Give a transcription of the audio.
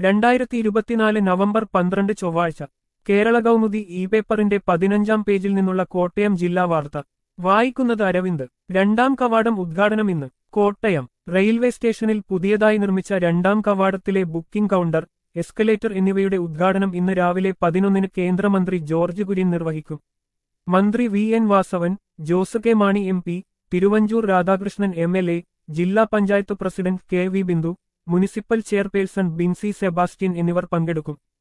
രണ്ടായിരത്തി ഇരുപത്തിനാല് നവംബർ പന്ത്രണ്ട് ചൊവ്വാഴ്ച കേരള കൗമുദി ഇ പേപ്പറിന്റെ പതിനഞ്ചാം പേജിൽ നിന്നുള്ള കോട്ടയം ജില്ലാ വാർത്ത വായിക്കുന്നത് അരവിന്ദ് രണ്ടാം കവാടം ഉദ്ഘാടനം ഇന്ന് കോട്ടയം റെയിൽവേ സ്റ്റേഷനിൽ പുതിയതായി നിർമ്മിച്ച രണ്ടാം കവാടത്തിലെ ബുക്കിംഗ് കൗണ്ടർ എസ്കലേറ്റർ എന്നിവയുടെ ഉദ്ഘാടനം ഇന്ന് രാവിലെ പതിനൊന്നിന് കേന്ദ്രമന്ത്രി ജോർജ് കുര്യൻ നിർവഹിക്കും മന്ത്രി V N Vasavan Jose K Mani M P Thiruvanchoor Radhakrishnan M L A ജില്ലാ panchayat president K V Bindu municipal chairperson Binsy Sebastian എന്നിവർ പങ്കെടുക്കും